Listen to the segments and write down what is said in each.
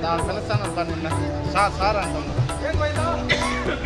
నాకు పిలుస్తాను పని సార్ సార్ అంటున్నారు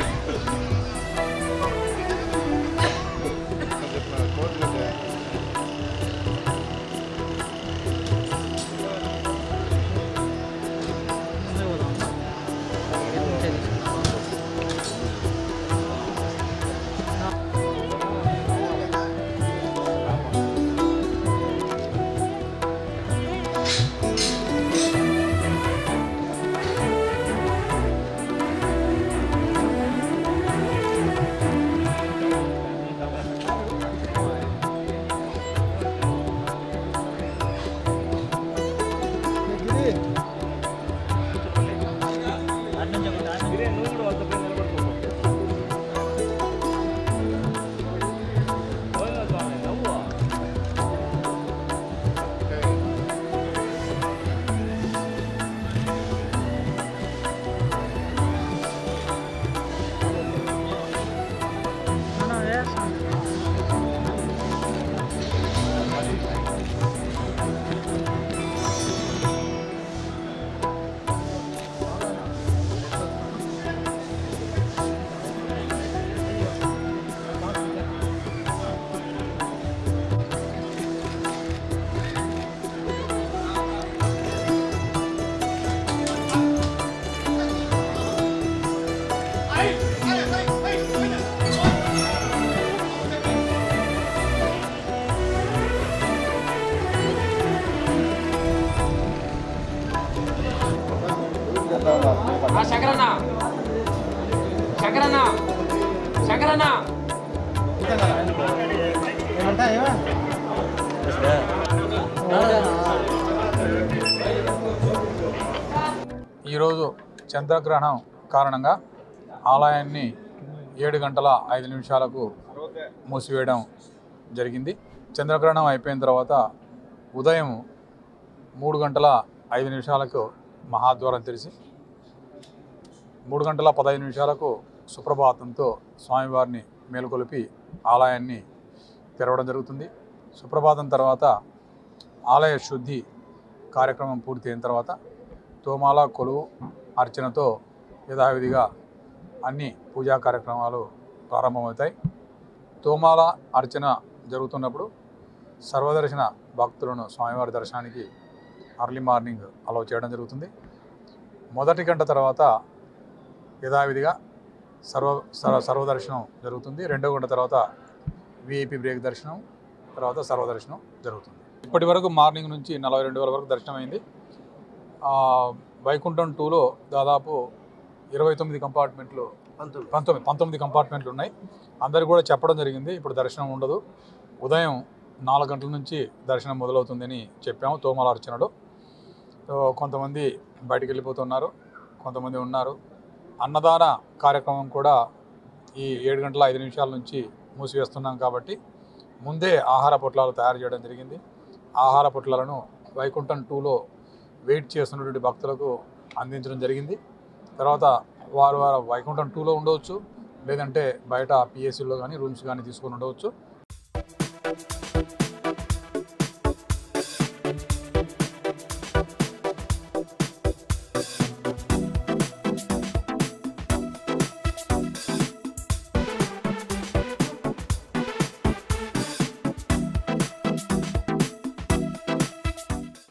ఆ శంకరన్న శంకరన్న శంకరన్న ఏమంటా ఏమా ఈరోజు చంద్రగ్రహణం కారణంగా ఆలయాన్ని ఏడు గంటల ఐదు నిమిషాలకు మూసివేయడం జరిగింది చంద్రగ్రహణం అయిపోయిన తర్వాత ఉదయం మూడు గంటల ఐదు నిమిషాలకు మహాద్వారం తెరిచి మూడు గంటల పదహైదు నిమిషాలకు సుప్రభాతంతో స్వామివారిని మేలుకొలిపి ఆలయాన్ని తెరవడం జరుగుతుంది సుప్రభాతం తర్వాత ఆలయ శుద్ధి కార్యక్రమం పూర్తి అయిన తర్వాత తోమాల కొలువు అర్చనతో యథావిధిగా అన్ని పూజా కార్యక్రమాలు ప్రారంభమవుతాయి తోమాల అర్చన జరుగుతున్నప్పుడు సర్వదర్శన భక్తులను స్వామివారి దర్శనానికి అర్లీ మార్నింగ్ అలౌ చేయడం జరుగుతుంది మొదటి గంట తర్వాత యథావిధిగా సర్వ సర్వ సర్వదర్శనం జరుగుతుంది రెండో గంట తర్వాత విఐపి బ్రేక్ దర్శనం తర్వాత సర్వదర్శనం జరుగుతుంది ఇప్పటి వరకు మార్నింగ్ నుంచి నలభై రెండు వేల వరకు దర్శనం అయింది ఆ, వైకుంఠం టూలో దాదాపు ఇరవై తొమ్మిది కంపార్ట్మెంట్లు పంతొమ్మిది పంతొమ్మిది కంపార్ట్మెంట్లు ఉన్నాయి అందరు కూడా చెప్పడం జరిగింది ఇప్పుడు దర్శనం ఉండదు ఉదయం నాలుగు గంటల నుంచి దర్శనం మొదలవుతుందని చెప్పాము తోమాల అర్చనలో సో కొంతమంది బయటికి వెళ్ళిపోతున్నారు కొంతమంది ఉన్నారు అన్నదాన కార్యక్రమం కూడా ఈ ఏడు గంటల ఐదు నిమిషాల నుంచి మూసివేస్తున్నాం కాబట్టి ముందే ఆహార పొట్లాలు తయారు చేయడం జరిగింది ఆహార పొట్లాలను వైకుంఠం టూలో వెయిట్ చేస్తున్నటువంటి భక్తులకు అందించడం జరిగింది తర్వాత వారు వారు వైకుంఠం టూలో ఉండవచ్చు లేదంటే బయట పిఎస్సీలో కానీ రూమ్స్ కానీ తీసుకొని ఉండవచ్చు